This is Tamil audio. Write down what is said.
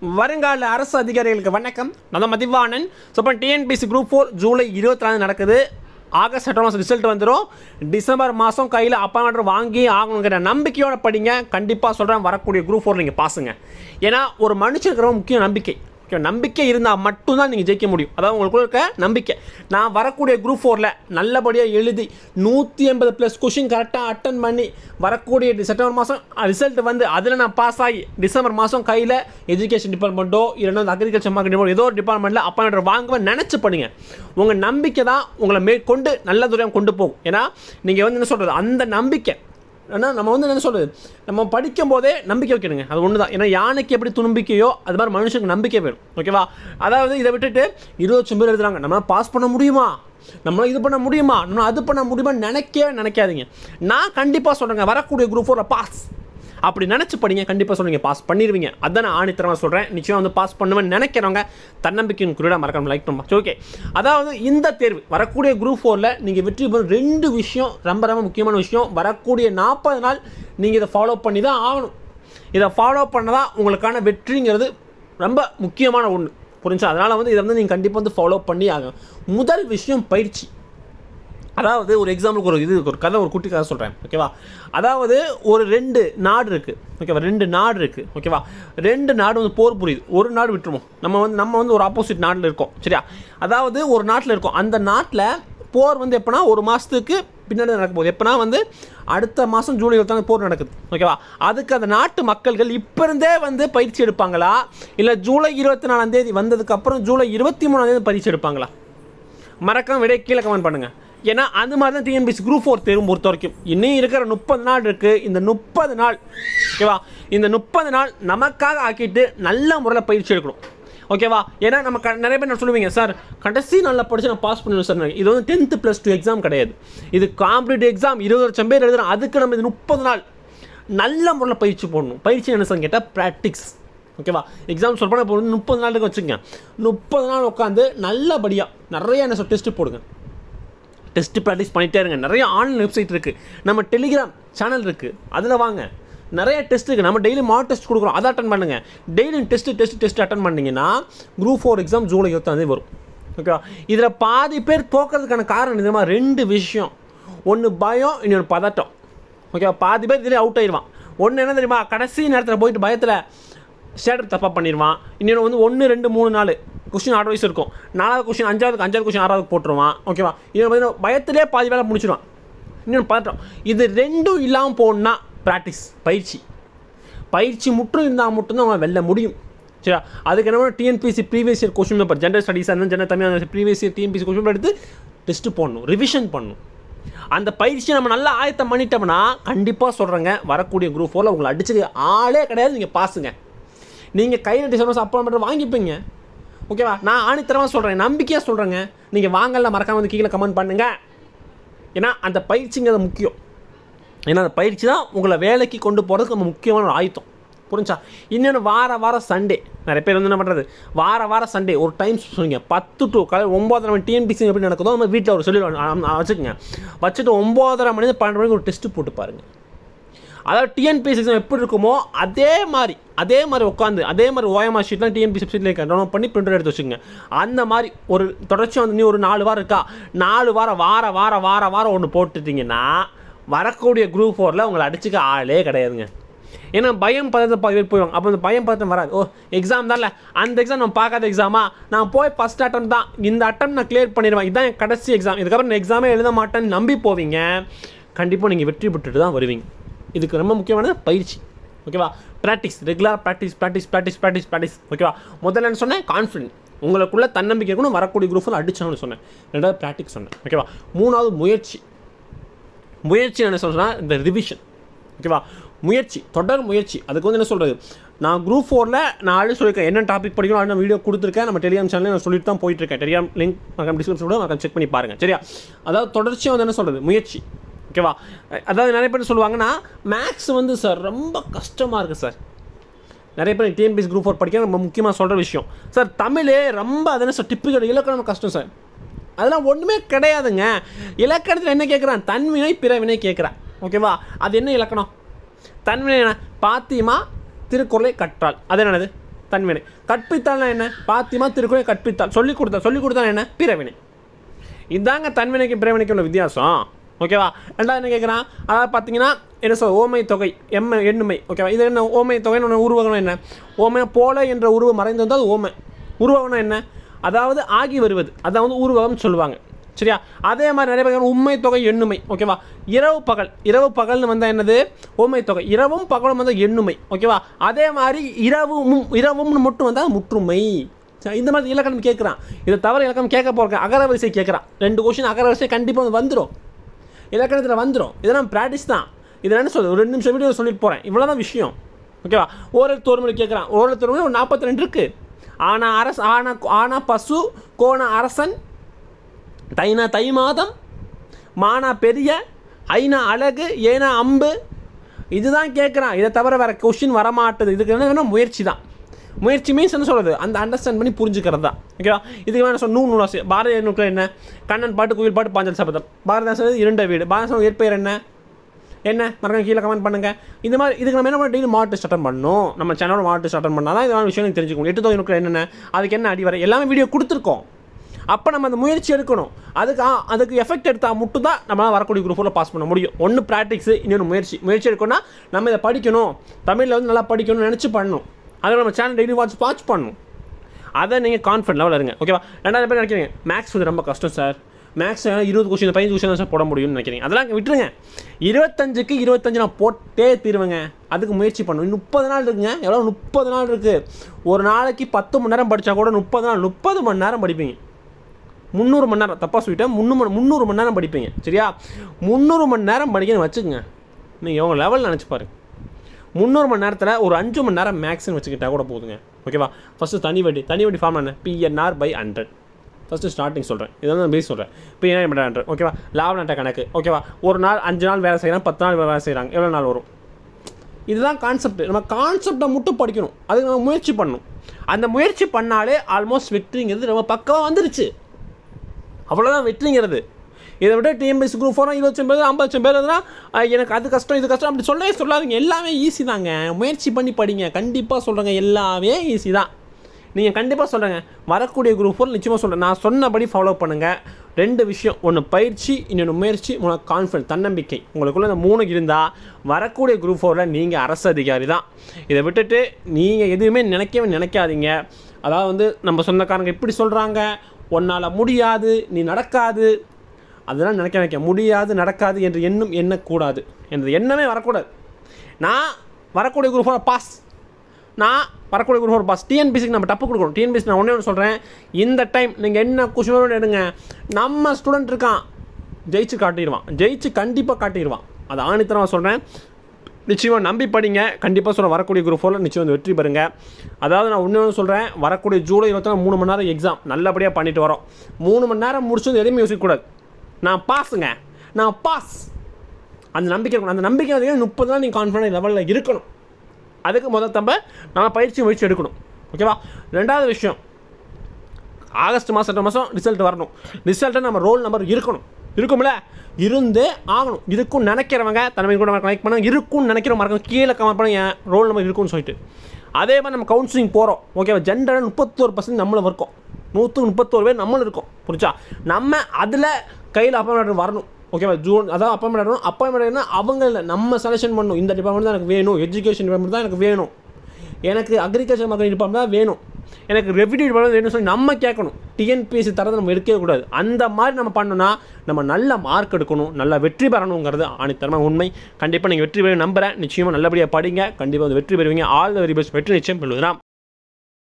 வருங்கால அரசு அதிகாரிகளுக்கு வணக்கம் நான் தான் மதிவாணன் ஸோ இப்போ டிஎன்பிசி குரூப் ஃபோர் ஜூலை இருபத்தி நாலு நடக்குது ஆகஸ்ட் எட்டாம் மாதம் ரிசல்ட் வந்துடும் டிசம்பர் மாதம் கையில் அப்பாயின்மெண்ட் வாங்கி ஆகணுங்கிற நம்பிக்கையோட படிங்க கண்டிப்பாக சொல்கிறேன் வரக்கூடிய குரூப் ஃபோர் நீங்கள் பாசுங்க ஏன்னா ஒரு மனுஷனுக்கு ரொம்ப முக்கிய நம்பிக்கை ஓகே நம்பிக்கை இருந்தால் மட்டும்தான் நீங்கள் ஜெயிக்க முடியும் அதாவது உங்களுக்குள்ள இருக்க நம்பிக்கை நான் வரக்கூடிய குரூப் ஃபோரில் நல்லபடியாக எழுதி நூற்றி எண்பது ப்ளஸ் கொஷின் கரெக்டாக அட்டன் பண்ணி வரக்கூடிய டி- செப்டம்பர் மாதம் ரிசல்ட் வந்து அதில் நான் பாஸ் ஆகி டிசம்பர் மாதம் கையில் எஜுகேஷன் டிபார்ட்மெண்ட்டோ இல்லைன்னா அக்ரிகல்ச்சர் மார்க்கெட் டிபார்ட்மெண்ட் ஏதோ ஒரு டிபார்ட்மெண்ட்டில் அப்பாயின்மெண்ட் வாங்குவேன் நினச்சி பண்ணுங்க உங்கள் நம்பிக்கை தான் உங்களை மேற்கொண்டு நல்ல தூரம் கொண்டு போகும் ஏன்னா நீங்கள் வந்து என்ன சொல்கிறது அந்த நம்பிக்கை ஏன்னா நம்ம வந்து என்ன சொல்றது நம்ம படிக்கும் போதே நம்பிக்கை வைக்கணுங்க அது ஒன்று தான் ஏன்னா யானைக்கு எப்படி தும்பிக்கையோ அது மாதிரி மனுஷனுக்கு நம்பிக்கை வேணும் ஓகேவா அதாவது இதை விட்டுட்டு இருபது லட்சம் பேர் எழுதுறாங்க நம்ம பாஸ் பண்ண முடியுமா நம்மளால் இது பண்ண முடியுமா நம்ம அது பண்ண முடியுமா நினைக்கவே நினைக்காதீங்க நான் கண்டிப்பாக சொல்கிறேங்க வரக்கூடிய குரூப் ஃபோரில் பாஸ் அப்படி நினச்சி படிங்க கண்டிப்பாக சொல்லுங்க பாஸ் பண்ணிடுவீங்க அதான் நான் ஆணித்தரமாக சொல்கிறேன் நிச்சயம் வந்து பாஸ் பண்ணுவேன்னு நினைக்கிறவங்க தன்னம்பிக்கையின் குறியீடாக மறக்காம லைக் பண்ணுமா ஓகே அதாவது இந்த தேர்வு வரக்கூடிய குரூப் ஃபோரில் நீங்கள் வெற்றி பெறும் ரெண்டு விஷயம் ரொம்ப ரொம்ப முக்கியமான விஷயம் வரக்கூடிய நாற்பது நாள் நீங்கள் இதை ஃபாலோ பண்ணி தான் ஆகணும் இதை ஃபாலோ பண்ணதான் உங்களுக்கான வெற்றிங்கிறது ரொம்ப முக்கியமான ஒன்று புரிஞ்சா அதனால் வந்து இதை வந்து நீங்கள் கண்டிப்பாக வந்து ஃபாலோ பண்ணி ஆகணும் முதல் விஷயம் பயிற்சி அதாவது ஒரு எக்ஸாம்பிளுக்கு ஒரு இது ஒரு கதை ஒரு குட்டி கதை சொல்கிறேன் ஓகேவா அதாவது ஒரு ரெண்டு நாடு இருக்குது ஓகேவா ரெண்டு நாடு இருக்குது ஓகேவா ரெண்டு நாடு வந்து போர் புரியுது ஒரு நாடு விட்டுருவோம் நம்ம வந்து நம்ம வந்து ஒரு ஆப்போசிட் நாட்டில் இருக்கோம் சரியா அதாவது ஒரு நாட்டில் இருக்கோம் அந்த நாட்டில் போர் வந்து எப்போனா ஒரு மாதத்துக்கு பின்னாடி நடக்க போகுது எப்போனா வந்து அடுத்த மாதம் ஜூலை இருபத்தாந்து போர் நடக்குது ஓகேவா அதுக்கு அந்த நாட்டு மக்கள்கள் இப்போ இருந்தே வந்து பயிற்சி எடுப்பாங்களா இல்லை ஜூலை இருபத்தி நாலாம் தேதி வந்ததுக்கப்புறம் ஜூலை இருபத்தி மூணாம் தேதி பயிற்சி எடுப்பாங்களா மறக்காம விட கீழே கமெண்ட் பண்ணுங்க ஏன்னா அது மாதிரி தான் டிஎன்பிசி குரூப் ஃபோர் தேர்வு பொறுத்த வரைக்கும் இன்னும் இருக்கிற முப்பது நாள் இருக்குது இந்த முப்பது நாள் ஓகேவா இந்த முப்பது நாள் நமக்காக ஆக்கிட்டு நல்ல முறையில் பயிற்சி எடுக்கணும் ஓகேவா ஏன்னா நம்ம க- நிறைய பேர் நான் சொல்லுவீங்க சார் கடைசி நல்லா படிச்சு நான் பாஸ் பண்ணுவேன் சார் இது வந்து டென்த்து ப்ளஸ் டூ எக்ஸாம் கிடையாது இது காம்படிட்டிவ் எக்ஸாம் இருபது லட்சம் பேர் எழுதுறோம் அதுக்கு நம்ம இது முப்பது நாள் நல்ல முறையில் பயிற்சி போடணும் பயிற்சி என்ன சார் கேட்டால் ப்ராக்டிக்ஸ் ஓகேவா எக்ஸாம் சொல்ல போனால் இப்போ வந்து முப்பது நாளுக்கு வச்சுக்கங்க முப்பது நாள் உட்காந்து நல்லபடியாக நிறைய என்ன சொல் டெஸ்ட்டு போடுங்க டெஸ்ட் ப்ராக்டிஸ் பண்ணிகிட்டே இருங்க நிறைய ஆன்லைன் வெப்சைட் இருக்குது நம்ம டெலிகிராம் சேனல் இருக்குது அதில் வாங்க நிறைய டெஸ்ட் இருக்குது நம்ம டெய்லி மார்க் டெஸ்ட் கொடுக்குறோம் அதை அட்டன் பண்ணுங்க daily test test test attend பண்ணீங்கன்னா குரூப் ஃபோர் எக்ஸாம் ஜூலை இருபத்தாந்தேதி வரும் ஓகேவா இதில் பாதி பேர் தோக்கிறதுக்கான காரணம் இதுமா ரெண்டு விஷயம் ஒன்று பயம் இன்னொன்று பதட்டம் ஓகேவா பாதி பேர் இதிலே அவுட் ஆயிடுவான் ஒன்று என்ன தெரியுமா கடைசி நேரத்தில் போயிட்டு பயத்தில் ஸ்டேட்டர் தப்பாக பண்ணிடுவான் இன்னொன்று வந்து ஒன்று ரெண்டு மூணு நாலு கொஸ்டின் ஆர்டர் வைஸ் இருக்கும் நாலாவது கொஸ்டின் அஞ்சாவது அஞ்சாவது கொஸ்டின் ஆறாவது போட்டுருவான் ஓகேவா இன்னொன்று பார்த்தீங்கன்னா பயத்திலே பாதி வேலை முடிச்சிடுவான் இன்னொன்று பதட்டம் இது ரெண்டும் இல்லாமல் போகணுன்னா ப்ராக்டிஸ் பயிற்சி பயிற்சி முற்றும் இருந்தால் மட்டும்தான் அவன் வெல்ல முடியும் சரியா அதுக்கு என்ன TNPC previous year question paper general studies அந்த general Tamil previous year TNPC question paper எடுத்து டெஸ்ட் போடணும் ரிவிஷன் பண்ணணும் அந்த பயிற்சியை நம்ம நல்லா ஆயத்தம் பண்ணிட்டோம்னா கண்டிப்பாக சொல்கிறேங்க வரக்கூடிய குரூப் ஃபோரில் உங்களை அடிச்சது ஆளே கிடையாது நீங்கள் பாசுங்க நீங்கள் கையில் டிசம்பர் அப்பாயின்மெண்ட் வாங்கிப்பீங்க ஓகேவா நான் ஆணித்தரமாக சொல்கிறேன் நம்பிக்கையாக சொல்கிறேங்க நீங்கள் வாங்கல மறக்காம வந்து கீழே கமெண்ட் பண்ணுங்க ஏன்னா அந்த பயிற்சிங்கிறது முக்கியம் ஏன்னா அந்த பயிற்சி தான் உங்களை வேலைக்கு கொண்டு போகிறதுக்கு ரொம்ப முக்கியமான ஒரு ஆயுத்தம் புரிஞ்சா இன்னொன்று வார வாரம் சண்டே நிறைய பேர் வந்து என்ன பண்ணுறது வார வாரம் சண்டே ஒரு டைம் சொல்லுங்க பத்து டு காலை ஒம்போதரை மணி டிஎன்பிசி எப்படி நடக்குதோ நம்ம வீட்டில் ஒரு சொல்லி வச்சுக்கோங்க வச்சுட்டு ஒம்போதரை மணி பன்னெண்டு மணிக்கு ஒரு டெஸ்ட்டு போட்டு பாருங்கள் அதாவது டிஎன்பிஎஸ்சி எக்ஸாம் எப்படி இருக்குமோ அதே மாதிரி அதே மாதிரி உட்காந்து அதே மாதிரி ஓஎம்ஆர் ஷீட்லாம் டிஎன்பிஎஸ்சி வெப்சைட்டில் டவுன்லோட் பண்ணி பிரிண்டர் எடுத்து வச்சுக்கோங்க அந்த மாதிரி ஒரு தொடர்ச்சியாக வந்து நீ ஒரு நாலு வாரம் இருக்கா நாலு வாரம் வார வார வார வாரம் ஒன்று போட்டுட்டீங்கன்னா வரக்கூடிய குரூப் ஃபோரில் உங்களை அடிச்சுக்க ஆளே கிடையாதுங்க ஏன்னா பயம் பதத்தை பாதி பேர் போயிடுவாங்க அப்போ அந்த பயம் பதட்டம் வராது ஓ எக்ஸாம் தான்ல அந்த எக்ஸாம் நம்ம பார்க்காத எக்ஸாமா நான் போய் ஃபஸ்ட் அட்டம் தான் இந்த அட்டம் நான் கிளியர் பண்ணிடுவேன் இதுதான் என் கடைசி எக்ஸாம் இதுக்கப்புறம் நான் எக்ஸாமே எழுத மாட்டேன்னு நம்பி போவீங்க கண்டிப்பாக நீங்கள் வெற்றி பெற்றுட்டு தான் வருவீங்க இதுக்கு ரொம்ப முக்கியமானது பயிற்சி ஓகேவா practice regular practice practice practice practice practice ஓகேவா முதல்ல என்ன சொன்னேன் கான்ஃபிடென்ட் உங்களுக்குள்ள தன்னம்பிக்கை இருக்கணும் வரக்கூடிய குரூப்பில் அடிச்சாங்கன்னு சொன்னேன் ரெண்டாவது ப்ராக்டிஸ் சொன்னேன் ஓகேவா மூணாவது முயற்சி முயற்சி என்ன சொல்கிறேன்னா இந்த ரிவிஷன் ஓகேவா முயற்சி தொடர் முயற்சி அதுக்கு வந்து என்ன சொல்கிறது நான் குரூப் ஃபோரில் நான் ஆல்ரெடி சொல்லியிருக்கேன் என்ன டாபிக் படிக்கணும் ஆல்ரெடி வீடியோ கொடுத்துருக்கேன் நம்ம டெலிகிராம் சேனலில் நான் சொல்லிட்டு தான் போயிட்டுருக்கேன் டெலிகிராம் லிங்க் நான் டிஸ்கிரிப்ஷன் கூட நான் செக் பண்ணி பாருங்கள் சரியா அதாவது தொடர்ச்சியாக வந்து என்ன சொல்கிறது முயற்சி ஓகேவா அதாவது நிறைய பேர் சொல்லுவாங்கன்னா மேக்ஸ் வந்து சார் ரொம்ப கஷ்டமாக இருக்குது சார் நிறைய பேர் டிஎன்பிஎஸ் குரூப் ஃபோர் படிக்க ரொம்ப முக்கியமாக சொல்கிற விஷயம் சார் தமிழே ரொம்ப அது என்ன சார் டிப்பிக்கல் இலக்கணம் கஷ்டம் சார் அதெல்லாம் ஒன்றுமே கிடையாதுங்க இலக்கணத்தில் என்ன கேட்குறான் தன்வினை பிறவினை கேட்குறான் ஓகேவா அது என்ன இலக்கணம் தன்வினை என்ன பாத்திமா திருக்குறளை கற்றால் அது என்னது தன்வினை கற்பித்தால்னா என்ன பாத்திமா திருக்குறள் கற்பித்தால் சொல்லிக் கொடுத்தா சொல்லிக் கொடுத்தா என்ன பிறவினை இதாங்க தன்வினைக்கு பிறவினைக்கு உள்ள வித்தியாசம் ஓகேவா ரெண்டாவது என்ன கேட்குறான் அதாவது பார்த்தீங்கன்னா என்ன சொல் ஓமை தொகை எம்ம எண்ணுமை ஓகேவா இது என்ன ஓமை தொகைன்னு ஒன்று உருவகம் என்ன ஓமை போல என்ற உருவம் மறைந்து வந்தால் அது ஓமை உருவகம்னா என்ன அதாவது ஆகி வருவது அதான் வந்து உருவகம்னு சொல்லுவாங்க சரியா அதே மாதிரி நிறைய பேர் உண்மை தொகை எண்ணுமை ஓகேவா இரவு பகல் இரவு பகல்னு வந்தால் என்னது ஓமை தொகை இரவும் பகலும் வந்தால் எண்ணுமை ஓகேவா அதே மாதிரி இரவும் இரவும்னு மட்டும் வந்தால் முற்றுமை சரி, இந்த மாதிரி இலக்கணம் கேட்குறான் இதை தவிர இலக்கணம் கேட்க போகிறேன் அகரவரிசை கேட்குறான் ரெண்டு கொஷின் அகரவரிசை கண்டிப்பாக வந்துடும் இலக்கணத்தில் வந்துடும் இதெல்லாம் ப்ராக்டிஸ் தான் இதில் என்ன சொல்றது ஒரு ரெண்டு நிமிஷம் வீடியோ சொல்லிட்டு போகிறேன் இவ்வளோ தான் விஷயம் ஓகேவா ஓரல் தோறுமொழி கேட்குறான் ஓரல் தோறுமொழி ஒரு நாற்பத்தி ரெண்டு இருக்குது ஆனா அரச ஆனா ஆனா பசு கோண அரசன் தைனா தை மாதம் மானா பெரிய ஐநா அழகு ஏனா அம்பு இதுதான் கேட்குறான் இதை தவிர வேறு கொஷின் வரமாட்டுது இதுக்கு என்ன வேணும் முயற்சி தான் முயற்சி மீன்ஸ் என்ன சொல்கிறது அந்த அண்டர்ஸ்டாண்ட் பண்ணி புரிஞ்சுக்கிறது தான் ஓகேவா இதுக்கு வேணும் சொல் நூல் நூலாசி பாரதிய நூல்கள் என்ன கண்ணன் பாட்டு குயில் பாட்டு பாஞ்சல் சபதம் பாரதாசன் இருண்ட வீடு பாரதாசன் இயற்பெயர் என்ன என்ன மறக்காம கீழே கமெண்ட் பண்ணுங்க இந்த மாதிரி இதுக்கு நம்ம என்ன பண்ண டெய்லி மாட்டு ஸ்டார்ட் பண்ணணும் நம்ம சேனலோட மாட்டு ஸ்டார்ட் பண்ணால் தான் இதெல்லாம் விஷயம் தெரிஞ்சுக்க முடியும் எட்டு தொகை நூல்கள் என்னென்ன அதுக்கு என்ன அடிவரை எல்லாமே வீடியோ கொடுத்துருக்கோம் அப்போ நம்ம அந்த முயற்சி எடுக்கணும் அதுக்கு ஆ, அதுக்கு எஃபெக்ட் எடுத்தால் மட்டும் தான் நம்மளால் வரக்கூடிய குரூப்பில் பாஸ் பண்ண முடியும் ஒன்று ப்ராக்டிக்ஸு இன்னொன்று முயற்சி முயற்சி எடுக்கணும்னா நம்ம இதை படிக்கணும் தமிழில் வந்து நல்லா படிக்கணும்னு நினச்சி பண்ணணும் அதை நம்ம சேனல் டெய்லி வாட்ச் வாட்ச் பண்ணணும் அதை நீங்கள் கான்ஃபிடன்ட் லெவலில் இருங்க ஓகேவா ரெண்டாவது பேர் நினைக்கிறீங்க மேக்ஸ் வந்து ரொம்ப கஷ்டம் சார் மேக்ஸ் இருபது கொஸ்டின் பதினஞ்சு கொஸ்டின் சார் போட முடியும்னு நினைக்கிறீங்க அதெல்லாம் விட்டுருங்க இருபத்தஞ்சுக்கு இருபத்தஞ்சு நான் போட்டே தீருவேங்க அதுக்கு முயற்சி பண்ணணும் இன்னும் முப்பது நாள் இருக்குங்க எவ்வளோ முப்பது நாள் இருக்குது ஒரு நாளைக்கு பத்து மணி நேரம் படித்தா கூட முப்பது நாள் முப்பது மணி நேரம் படிப்பீங்க முந்நூறு மணி நேரம் தப்பாக சொல்லிட்டேன் முந்நூறு முந்நூறு மணி நேரம் படிப்பீங்க சரியா முந்நூறு மணி நேரம் படிக்கணும்னு வச்சுக்கோங்க நீங்கள் உங்கள் லெவல் நினச்சி பாருங்க முந்நூறு மணி நேரத்தில் ஒரு அஞ்சு மணி நேரம் மேக்ஸ்னு வச்சுக்கிட்டா கூட போதுங்க ஓகேவா ஃபஸ்ட்டு தனி வட்டி தனி வட்டி ஃபார்ம் என்ன PNR by hundred first starting சொல்கிறேன் இதை நான் பேசி சொல்கிறேன் பிஎன்ஆர் பை ஹண்ட்ரட் ஓகேவா லாப நட்ட கணக்கு ஓகேவா ஒரு நாள் அஞ்சு நாள் வேலை செய்கிறாங்க பத்து நாள் வேலை செய்கிறாங்க எவ்வளோ நாள் வரும் இதுதான் கான்செப்ட் நம்ம கான்செப்டை மட்டும் படிக்கணும் அதுக்கு நம்ம முயற்சி பண்ணணும் அந்த முயற்சி பண்ணாலே ஆல்மோஸ்ட் வெற்றிங்கிறது நம்ம பக்கமாக வந்துருச்சு அவ்வளோதான் வெற்றிங்கிறது இதை விட டிஎம்பிஎஸ் குரூப் ஃபோர் இருபது லட்சம் பேர் ஐம்பது லட்சம் பேர் இருந்தா அஹ், எனக்கு அது கஷ்டம் இது கஷ்டம் அப்படி சொல்லவே சொல்லாதீங்க எல்லாமே ஈஸி தாங்க முயற்சி பண்ணி படிங்க கண்டிப்பாக சொல்கிறேங்க எல்லாமே ஈஸி தான் நீங்கள் கண்டிப்பாக சொல்கிறேங்க வரக்கூடிய குரூப் ஃபோர் நிச்சயமாக சொல்கிறேன் நான் சொன்னபடி ஃபாலோ பண்ணுங்கள் ரெண்டு விஷயம் ஒன்று பயிற்சி இன்னொன்று முயற்சி மூணு கான்ஃபிடன்ஸ் தன்னம்பிக்கை உங்களுக்குள்ள இந்த மூணு இருந்தால் வரக்கூடிய குரூப் ஃபோரில் நீங்கள் அரசு அதிகாரி தான் இதை விட்டுட்டு நீங்கள் எதுவுமே நினைக்கவே நினைக்காதீங்க அதாவது வந்து நம்ம சொந்தக்காரங்க இப்படி சொல்கிறாங்க உன்னால் முடியாது நீ நடக்காது அதெல்லாம் நினைக்க வைக்க முடியாது நடக்காது என்று எண்ணம் எண்ணக்கூடாது என்ற எண்ணமே வரக்கூடாது நான் வரக்கூடிய குரூப் பாஸ் நான் வரக்கூடிய குரூப் ஒரு பாஸ் டிஎன்பிசிக்கு நம்ம டப்பு கொடுக்கணும் டிஎன்பிசி நான் ஒன்றே ஒன்று சொல்கிறேன் இந்த டைம் நீங்கள் என்ன குஷனோட எடுங்க நம்ம ஸ்டூடெண்ட் இருக்கான் ஜெயிச்சு காட்டிடுவான் ஜெயிச்சு கண்டிப்பாக காட்டிடுவான் அது ஆணித்தரமாக சொல்கிறேன் நிச்சயமாக நம்பி படிங்க கண்டிப்பாக சொல்ல வரக்கூடிய குரூப் ஃபோரில் நிச்சயம் வந்து வெற்றி பெறுங்க அதாவது நான் ஒன்று சொல்கிறேன் வரக்கூடிய ஜூலை இருபத்தி மூணு மணி நேரம் எக்ஸாம் நல்லபடியாக பண்ணிட்டு வரோம் மூணு மணி நேரம் முடிச்சது எதையுமே யோசிக்கக்கூடாது நான் பாஸுங்க நான் பாஸ் அந்த நம்பிக்கை இருக்கணும் அந்த நம்பிக்கை வந்து முப்பது நாள் நீங்கள் கான்ஃபிடன்ட் லெவலில் இருக்கணும் அதுக்கு முதல் தம்ப நம்ம பயிற்சி முயற்சி எடுக்கணும் ஓகேவா ரெண்டாவது விஷயம் ஆகஸ்ட் மாதம் செப்டம்பர் மாதம் ரிசல்ட் வரணும் ரிசல்ட்டை நம்ம ரோல் நம்பர் இருக்கணும் இருக்கும்ல இருந்தே ஆகணும் இருக்கும் நினைக்கிறவங்க தலைமை கூட கனெக்ட் பண்ண இருக்கும்னு நினைக்கிற மறக்க கீழே கமெண்ட் பண்ண என் ரோல் நம்பர் இருக்கும்னு சொல்லிட்டு அதே மாதிரி நம்ம கவுன்சிலிங் போகிறோம் ஓகேவா ஜென்ரலாக முப்பத்தோரு பர்சன்ட் நம்மளும் இருக்கோம் நூற்றுக்கு முப்பத்தோரு பேர் நம்மளும் இருக்கோம் புரிச்சா நம்ம அதில் கையில் அப்பாயின்மெண்ட் வரணும் ஓகேவா ஜூன் அதான் அப்பாயின்மெண்ட் வரணும் அப்பாயின்மெண்ட் அவங்க இல்லை நம்ம செலெக்ஷன் பண்ணணும் இந்த டிபார்ட்மெண்ட் தான் எனக்கு வேணும் எஜுகேஷன் டிபார்ட்மெண்ட் தான் எனக்கு வேணும் எனக்கு அக்ரிகல்ச்சர் மார்க்கெட் டிபார்ட்மெண்ட் தான் வேணும் எனக்கு ரெவன்யூ டிபார்ட்மெண்ட் வேணும்னு சொல்லி நம்ம கேட்கணும் டிஎன்பிஎஸ்சி தரதை நம்ம எடுக்கவே கூடாது அந்த மாதிரி நம்ம பண்ணோம்னா நம்ம நல்ல மார்க் எடுக்கணும் நல்லா வெற்றி பெறணுங்கிறது ஆணித்தரமாக உண்மை கண்டிப்பாக நீங்கள் வெற்றி பெற நம்புறேன் நிச்சயமாக நல்லபடியாக படிங்க கண்டிப்பாக வந்து வெற்றி பெறுவீங்க ஆல் த வெரி பெஸ்ட் வெற்றி நிச்சயம் பெறுவதுனா